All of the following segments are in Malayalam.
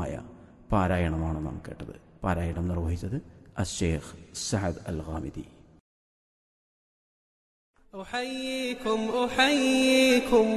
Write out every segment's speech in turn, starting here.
മനോഹരമായ പാരായണമാണ് നാം കേട്ടത് പാരായണം നിർവഹിച്ചത് അഷേഖ് സഹദ് അൽ ഖാമിദി أحييكم أحييكم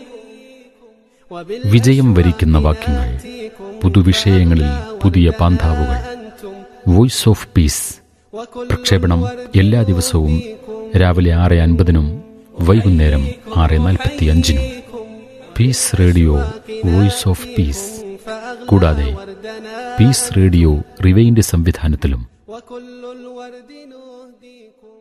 വിജയം വരിക്കുന്ന വാക്യങ്ങൾ പുതുവിഷയങ്ങളിൽ പുതിയ പാന്താവുകൾ വോയിസ് ഓഫ് പീസ് പ്രക്ഷേപണം എല്ലാ ദിവസവും രാവിലെ ആറ് അൻപതിനും വൈകുന്നേരം ആറ് നാൽപ്പത്തി അഞ്ചിനും peace radio voice of peace കൂടാതെ പീസ് റേഡിയോ റിവൈൻഡ് സംവിധാനത്തിലും وكل الورد نهديكم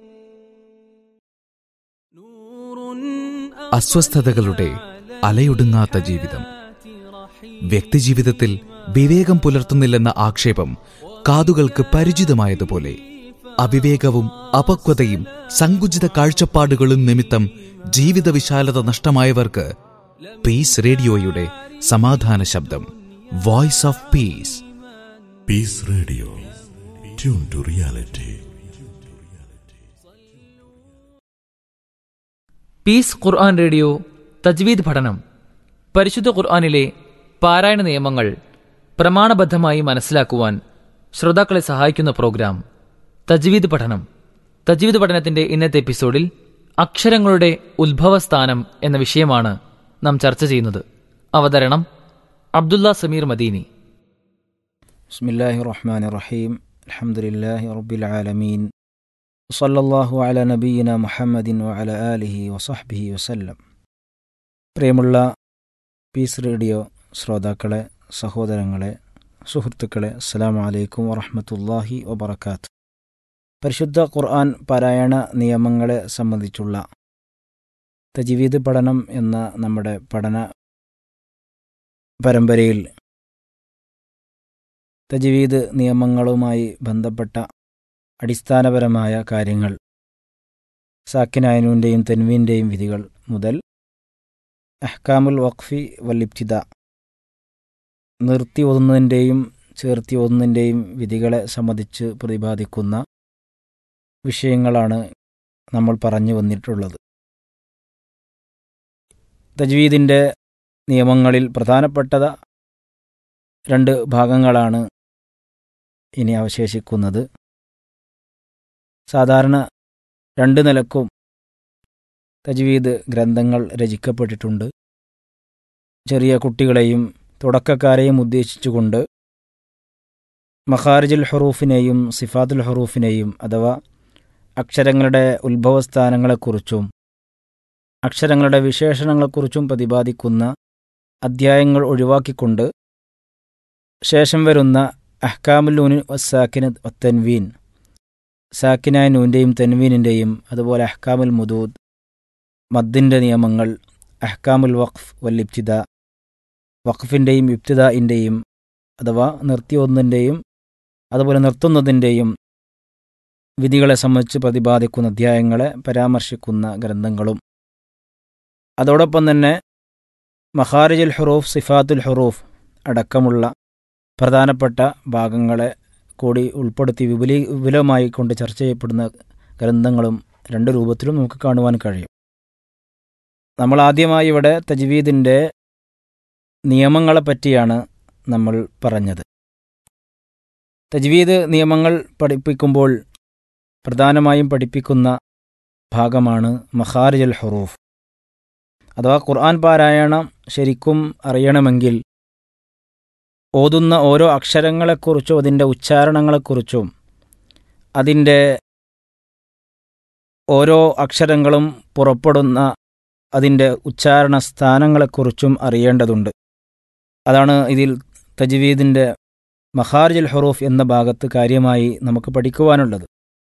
نور അസ്വസ്ഥതകളുടെ അലയൊടുങ്ങാത്ത ജീവിതം വ്യക്തിജീവിതത്തിൽ വിവേകം പുലർത്തുന്നില്ലെന്ന ആക്ഷേപം കാതുകൾക്ക് പരിചിതമായതുപോലെ അവിവേകവും അപക്വതയും സങ്കുചിത കാഴ്ചപ്പാടുകളും നിമിത്തം ജീവിത വിശാലത നഷ്ടമായവർക്ക് പീസ് റേഡിയോയുടെ സമാധാന ശബ്ദം voice of peace Peace Radio. Tune to reality. Peace Quran radio തജ്വീദ് പഠനം പരിശുദ്ധ ഖുർആനിലെ പാരായണ നിയമങ്ങൾ പ്രമാണബദ്ധമായി മനസ്സിലാക്കുവാൻ ശ്രോതാക്കളെ സഹായിക്കുന്ന പ്രോഗ്രാം തജ്വീദ് പഠനം തജ്വീദ് പഠനത്തിന്റെ ഇന്നത്തെ എപ്പിസോഡിൽ അക്ഷരങ്ങളുടെ ഉത്ഭവസ്ഥാനം എന്ന വിഷയമാണ് നാം ചർച്ച ചെയ്യുന്നത് അവതരണം അബ്ദുള്ള സമീർ മദീനി بسم الله الرحمن الرحيم الحمد لله رب العالمين وصلى الله على نبينا محمد وعلى آله وصحبه وسلم പ്രിയമുള്ള പീസ് റേഡിയോ ശ്രോതാക്കളെ സഹോദരങ്ങളെ സുഹൃത്തുക്കളെ അസ്സലാമു അലൈക്കും വറഹ്മത്തുള്ളാഹി വബറകാത്ത് പരിശുദ്ധ ഖുർആൻ പാരായണ നിയമങ്ങളെ സംബന്ധിച്ചുള്ള തജ്വീദ് പഠനം എന്ന നമ്മുടെ പഠന പരമ്പരയിൽ തജ്വീദ് നിയമങ്ങളുമായി ബന്ധപ്പെട്ട അടിസ്ഥാനപരമായ കാര്യങ്ങൾ സാക്കിനായനുവിൻ്റെയും തെൻവീൻ്റെയും വിധികൾ മുതൽ അഹ്കാമുൽ വഖഫി വല്ലിബ്തിദ നിർത്തി ഓതുന്നതിൻ്റെയും ചേർത്തി ഓതുന്നതിൻ്റെയും വിധികളെ സംബന്ധിച്ച് പ്രതിപാദിക്കുന്ന വിഷയങ്ങളാണ് നമ്മൾ പറഞ്ഞു വന്നിട്ടുള്ളത് തജ്വീദിൻ്റെ നിയമങ്ങളിൽ പ്രധാനപ്പെട്ടത് രണ്ട് ഭാഗങ്ങളാണ് ഇനി അവശേഷിക്കുന്നത് സാധാരണ രണ്ട് നിലക്കും തജ്വീദ് ഗ്രന്ഥങ്ങൾ രചിക്കപ്പെട്ടിട്ടുണ്ട് ചെറിയ കുട്ടികളെയും തുടക്കക്കാരെയും ഉദ്ദേശിച്ചുകൊണ്ട് മഖാരിജുൽ ഹറൂഫിനെയും സിഫാത്തുൽ ഹറൂഫിനെയും അഥവാ അക്ഷരങ്ങളുടെ ഉത്ഭവസ്ഥാനങ്ങളെക്കുറിച്ചും അക്ഷരങ്ങളുടെ വിശേഷണങ്ങളെക്കുറിച്ചും പ്രതിപാദിക്കുന്ന അധ്യായങ്ങൾ ഒഴിവാക്കിക്കൊണ്ട് ശേഷം വരുന്ന അഹ്കാമുൽ നൂൻ വസാക്കിന് തൻവീൻ സാക്കിനായ നൂൻ്റെയും തെൻവീനിൻ്റെയും അതുപോലെ അഹ്കാമുൽ മുദൂദ് മദ്ദിൻ്റെ നിയമങ്ങൾ അഹ്കാമുൽ വഖഫ് വല്ലിബ്തിദ വഖഫിൻ്റെയും ഇബ്തിദായിൻ്റെയും അഥവാ നിർത്തിയൊന്നിൻ്റെയും അതുപോലെ നിർത്തുന്നതിൻ്റെയും വിധികളെ സംബന്ധിച്ച് പ്രതിപാദിക്കുന്ന അധ്യായങ്ങളെ പരാമർശിക്കുന്ന ഗ്രന്ഥങ്ങളും അതോടൊപ്പം തന്നെ മഖാരിജുൽ ഹുറൂഫ് സിഫാത്തുൽ ഹുറൂഫ് അടക്കമുള്ള പ്രധാനപ്പെട്ട ഭാഗങ്ങളെ കൂടി ഉൾപ്പെടുത്തി വിപുലീ വിപുലമായി കൊണ്ട് ചർച്ച ചെയ്യപ്പെടുന്ന ഗ്രന്ഥങ്ങളും രണ്ട് രൂപത്തിലും നമുക്ക് കാണുവാൻ കഴിയും നമ്മൾ ആദ്യമായി ഇവിടെ തജ്വീദിൻ്റെ നിയമങ്ങളെ പറ്റിയാണ് നമ്മൾ പറഞ്ഞത് തജ്വീദ് നിയമങ്ങൾ പഠിപ്പിക്കുമ്പോൾ പ്രധാനമായും പഠിപ്പിക്കുന്ന ഭാഗമാണ് മഖാരിജൽ ഹുറൂഫ് അഥവാ ഖുർആൻ പാരായണം ശരിക്കും അറിയണമെങ്കിൽ ഓതുന്ന ഓരോ അക്ഷരങ്ങളെക്കുറിച്ചും അതിൻ്റെ ഉച്ചാരണങ്ങളെക്കുറിച്ചും അതിൻ്റെ ഓരോ അക്ഷരങ്ങളും പുറപ്പെടുന്ന അതിൻ്റെ ഉച്ചാരണ സ്ഥാനങ്ങളെക്കുറിച്ചും അറിയേണ്ടതുണ്ട് അതാണ് ഇതിൽ തജ്വീദിൻ്റെ മഹാർജുൽ ഹുറൂഫ് എന്ന ഭാഗത്ത് കാര്യമായി നമുക്ക് പഠിക്കുവാനുള്ളത്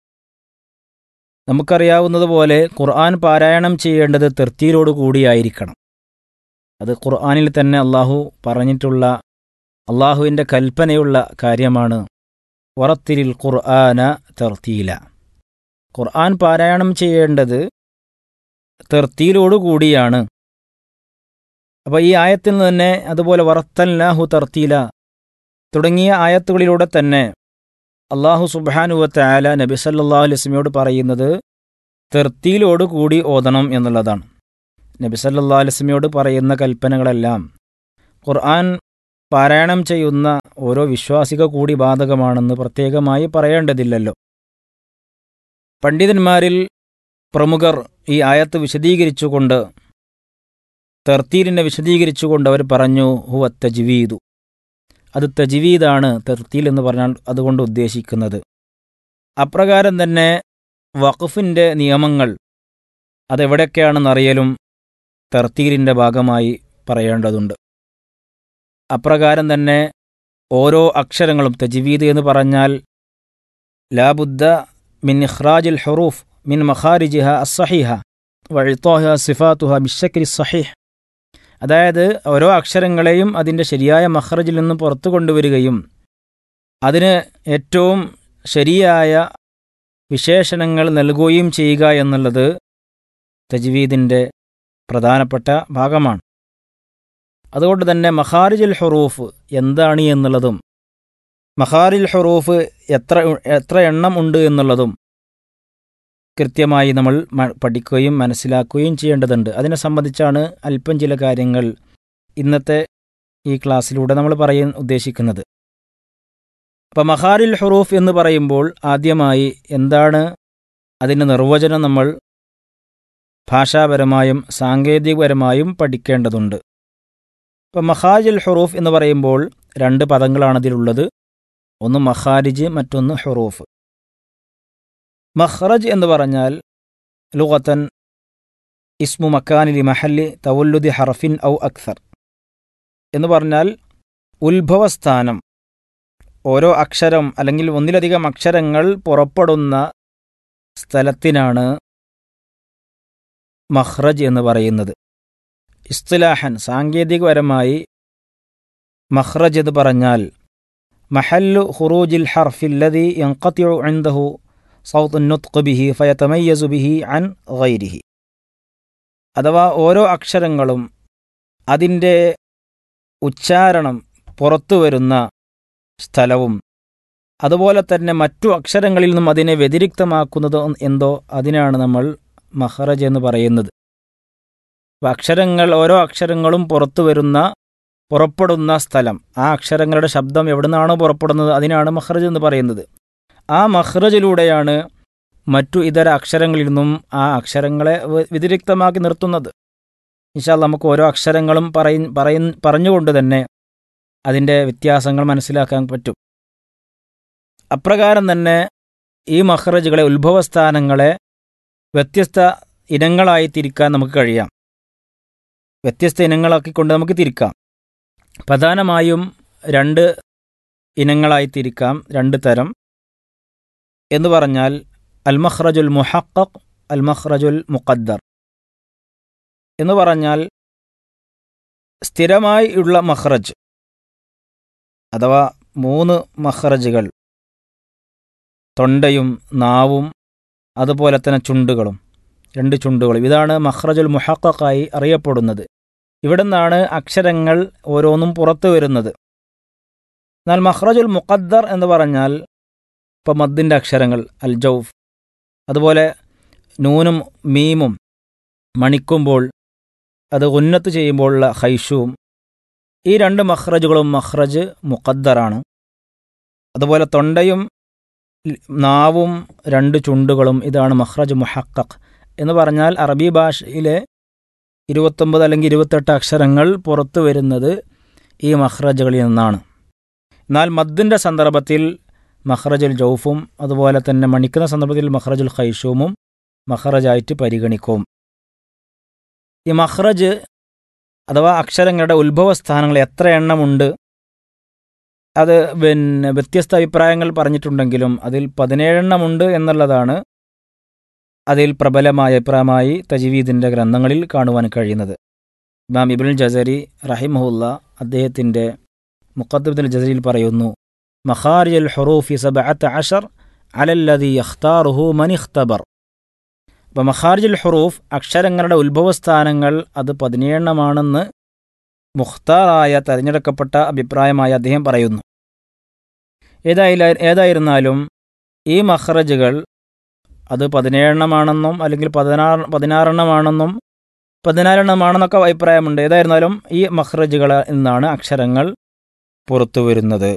നമുക്കറിയാവുന്നതുപോലെ ഖുർആൻ പാരായണം ചെയ്യേണ്ടത് തെർത്തിയിലോട് കൂടിയായിരിക്കണം അത് ഖുർആനിൽ തന്നെ അള്ളാഹു പറഞ്ഞിട്ടുള്ള അള്ളാഹുവിൻ്റെ കൽപ്പനയുള്ള കാര്യമാണ് വറത്തിരിൽ ഖുർആന തെർത്തീല ഖുർആൻ പാരായണം ചെയ്യേണ്ടത് തെർത്തിയിലോടുകൂടിയാണ് അപ്പോൾ ഈ ആയത്തിൽ നിന്ന് തന്നെ അതുപോലെ വറത്തല്ലാഹു തർത്തീല തുടങ്ങിയ ആയത്തുകളിലൂടെ തന്നെ അള്ളാഹു സുബാനുവത്ത ആല നബി സല്ലാഹു അലൈസ്മയോട് പറയുന്നത് തെർത്തിയിലോടുകൂടി ഓതണം എന്നുള്ളതാണ് നബി സല്ലാ അലൈസ്മയോട് പറയുന്ന കൽപ്പനകളെല്ലാം ഖുർആൻ പാരായണം ചെയ്യുന്ന ഓരോ വിശ്വാസിക കൂടി ബാധകമാണെന്ന് പ്രത്യേകമായി പറയേണ്ടതില്ലല്ലോ പണ്ഡിതന്മാരിൽ പ്രമുഖർ ഈ ആയത്ത് വിശദീകരിച്ചുകൊണ്ട് തെർത്തീലിനെ വിശദീകരിച്ചുകൊണ്ട് അവർ പറഞ്ഞു ഹുവ തജ്വീദു അത് തജ്വീദാണ് തെർത്തീൽ എന്ന് പറഞ്ഞാൽ അതുകൊണ്ട് ഉദ്ദേശിക്കുന്നത് അപ്രകാരം തന്നെ വഖഫിൻ്റെ നിയമങ്ങൾ അതെവിടെയൊക്കെയാണെന്നറിയലും തെർത്തീലിൻ്റെ ഭാഗമായി പറയേണ്ടതുണ്ട് അപ്രകാരം തന്നെ ഓരോ അക്ഷരങ്ങളും തജ്വീദ് എന്ന് പറഞ്ഞാൽ ലാബുദ്ദ മിൻ ഇഖ്റാജിൽ ഹുറൂഫ് മിൻ മഖാരിജിഹ അസ്സഹിഹ വഴിത്തോഹ സിഫാത്തുഹ ബിഷക്കിൽ സഹിഹ് അതായത് ഓരോ അക്ഷരങ്ങളെയും അതിൻ്റെ ശരിയായ മഖ്റജിൽ നിന്ന് പുറത്തു കൊണ്ടുവരികയും അതിന് ഏറ്റവും ശരിയായ വിശേഷണങ്ങൾ നൽകുകയും ചെയ്യുക എന്നുള്ളത് തജ്വീദിൻ്റെ പ്രധാനപ്പെട്ട ഭാഗമാണ് അതുകൊണ്ട് തന്നെ മഖാരിജുൽ ഹുറൂഫ് എന്താണ് എന്നുള്ളതും മഖാരിൽ ഹുറൂഫ് എത്ര എത്ര എണ്ണം ഉണ്ട് എന്നുള്ളതും കൃത്യമായി നമ്മൾ മ- പഠിക്കുകയും മനസ്സിലാക്കുകയും ചെയ്യേണ്ടതുണ്ട് അതിനെ സംബന്ധിച്ചാണ് അല്പം ചില കാര്യങ്ങൾ ഇന്നത്തെ ഈ ക്ലാസ്സിലൂടെ നമ്മൾ പറയാൻ ഉദ്ദേശിക്കുന്നത് അപ്പം മഹാരിൽ ഹുറൂഫ് എന്ന് പറയുമ്പോൾ ആദ്യമായി എന്താണ് അതിൻ്റെ നിർവചനം നമ്മൾ ഭാഷാപരമായും സാങ്കേതികപരമായും പഠിക്കേണ്ടതുണ്ട് ഇപ്പം മഹാരിൽ ഹുറൂഫ് എന്ന് പറയുമ്പോൾ രണ്ട് പദങ്ങളാണ് അതിലുള്ളത് ഒന്ന് മഖാരിജ് മറ്റൊന്ന് ഹുറൂഫ് മഖ്റജ് എന്ന് പറഞ്ഞാൽ ലുഗത്തൻ ഇസ്മു മക്കാനിലി മഹല്ലി തവല്ലുദി ഹർഫിൻ ഔ അക്സർ എന്ന് പറഞ്ഞാൽ ഉത്ഭവസ്ഥാനം ഓരോ അക്ഷരം അല്ലെങ്കിൽ ഒന്നിലധികം അക്ഷരങ്ങൾ പുറപ്പെടുന്ന സ്ഥലത്തിനാണ് മഖ്റജ് എന്ന് പറയുന്നത് ഇസ്തുലാഹൻ സാങ്കേതികപരമായി മഖ്റജ് എന്ന് പറഞ്ഞാൽ മഹല്ലു ഖുറൂജിൽ ഹർഫില്ലതി യൻഖത്തിഉ ഇൻദഹു സൗത്ത് നുത്ഖ് ബിഹി ഫയതമയ്യസു ബിഹി അൻ ഗൈരിഹി അഥവാ ഓരോ അക്ഷരങ്ങളും അതിൻ്റെ ഉച്ചാരണം പുറത്തു വരുന്ന സ്ഥലവും അതുപോലെ തന്നെ മറ്റു അക്ഷരങ്ങളിൽ നിന്നും അതിനെ വ്യതിരിക്തമാക്കുന്നത് എന്തോ അതിനാണ് നമ്മൾ മഹറജ് എന്ന് പറയുന്നത് അപ്പോൾ അക്ഷരങ്ങൾ ഓരോ അക്ഷരങ്ങളും പുറത്തു വരുന്ന പുറപ്പെടുന്ന സ്ഥലം ആ അക്ഷരങ്ങളുടെ ശബ്ദം എവിടെ നിന്നാണോ പുറപ്പെടുന്നത് അതിനാണ് മഹ്റജ് എന്ന് പറയുന്നത് ആ മഹ്റജിലൂടെയാണ് മറ്റു ഇതര അക്ഷരങ്ങളിൽ നിന്നും ആ അക്ഷരങ്ങളെ വ- വ്യതിരിക്തമാക്കി നിർത്തുന്നത് ഇൻഷാല് നമുക്ക് ഓരോ അക്ഷരങ്ങളും പറയ പറയ പറഞ്ഞുകൊണ്ട് തന്നെ അതിൻ്റെ വ്യത്യാസങ്ങൾ മനസ്സിലാക്കാൻ പറ്റും അപ്രകാരം തന്നെ ഈ മഹ്റജുകളെ ഉത്ഭവസ്ഥാനങ്ങളെ വ്യത്യസ്ത ഇനങ്ങളായി തിരിക്കാൻ നമുക്ക് കഴിയാം വ്യത്യസ്ത ഇനങ്ങളാക്കിക്കൊണ്ട് നമുക്ക് തിരിക്കാം പ്രധാനമായും രണ്ട് ഇനങ്ങളായി തിരിക്കാം രണ്ട് തരം എന്ന് പറഞ്ഞാൽ അൽ മഖ്റജുൽ മുഹഖഖ് അൽ മഖ്റജുൽ മുഖദ്ദർ എന്ന് പറഞ്ഞാൽ സ്ഥിരമായി ഉള്ള മഖ്റജ് അഥവാ മൂന്ന് മഖ്റജുകൾ തൊണ്ടയും നാവും അതുപോലെ തന്നെ ചുണ്ടുകളും രണ്ട് ചുണ്ടുകളും ഇതാണ് മഖ്റജുൽ മുഹഖഖായി അറിയപ്പെടുന്നത് ഇവിടെ നിന്നാണ് അക്ഷരങ്ങൾ ഓരോന്നും പുറത്തു വരുന്നത് എന്നാൽ മഖ്റജുൽ മുഖദ്ദർ എന്ന് പറഞ്ഞാൽ ഇപ്പം മദ്ദിൻ്റെ അക്ഷരങ്ങൾ അൽ ജൗഫ് അതുപോലെ നൂനും മീമും മണിക്കുമ്പോൾ അത് ഉന്നത്ത് ചെയ്യുമ്പോഴുള്ള ഹൈഷുവും ഈ രണ്ട് മഖ്റജുകളും മഖ്റജ് മുഖദ്ദറാണ് അതുപോലെ തൊണ്ടയും ൽ- നാവും രണ്ട് ചുണ്ടുകളും ഇതാണ് മഖ്റജ് മുഹക്കഖ് എന്ന് പറഞ്ഞാൽ അറബി ഭാഷയിലെ ഇരുപത്തൊമ്പത് അല്ലെങ്കിൽ ഇരുപത്തെട്ട് അക്ഷരങ്ങൾ പുറത്തു വരുന്നത് ഈ മഖ്റജുകളിൽ നിന്നാണ് എന്നാൽ മദ്ദിൻ്റെ സന്ദർഭത്തിൽ മഖ്റജുൽ ജൗഫും അതുപോലെ തന്നെ മണിക്കുന്ന സന്ദർഭത്തിൽ മഖ്റജുൽ ഖൈഷൂമും മഖ്റജായിട്ട് പരിഗണിക്കും ഈ മഖ്റജ് അഥവാ അക്ഷരങ്ങളുടെ ഉത്ഭവസ്ഥാനങ്ങൾ എത്ര എണ്ണമുണ്ട് അത് പിന്നെ വ്യത്യസ്ത അഭിപ്രായങ്ങൾ പറഞ്ഞിട്ടുണ്ടെങ്കിലും അതിൽ പതിനേഴെണ്ണമുണ്ട് എന്നുള്ളതാണ് അതിൽ പ്രബലമായ അഭിപ്രായമായി തജ്വീദിൻ്റെ ഗ്രന്ഥങ്ങളിൽ കാണുവാൻ കഴിയുന്നത് ഇമാം ഇബിൻ ജസരി റഹിമഹുല്ല അദ്ദേഹത്തിൻ്റെ മുഖദ്ദബത്തുൽ ജസരിയിൽ പറയുന്നു മഖാരിജ് അൽ ഹുറൂഫി സബഅത്ത് അഷർ അലല്ലതി യഖ്താറുഹു മനിഖ്തബർ അപ്പോൾ മഖാരിജുൽ ഹുറൂഫ് അക്ഷരങ്ങളുടെ ഉത്ഭവസ്ഥാനങ്ങൾ അത് പതിനേഴെണ്ണമാണെന്ന് മുഖ്താറായ തെരഞ്ഞെടുക്കപ്പെട്ട അഭിപ്രായമായി അദ്ദേഹം പറയുന്നു ഏതായാലും ഏതായിരുന്നാലും ഈ മഖ്റജുകൾ അത് പതിനേഴെണ്ണമാണെന്നും അല്ലെങ്കിൽ പതിനാറ് പതിനാറെണ്ണമാണെന്നും പതിനാലെണ്ണമാണെന്നൊക്കെ അഭിപ്രായമുണ്ട് ഏതായിരുന്നാലും ഈ മഖ്റജുകളിൽ നിന്നാണ് അക്ഷരങ്ങൾ പുറത്തു വരുന്നത്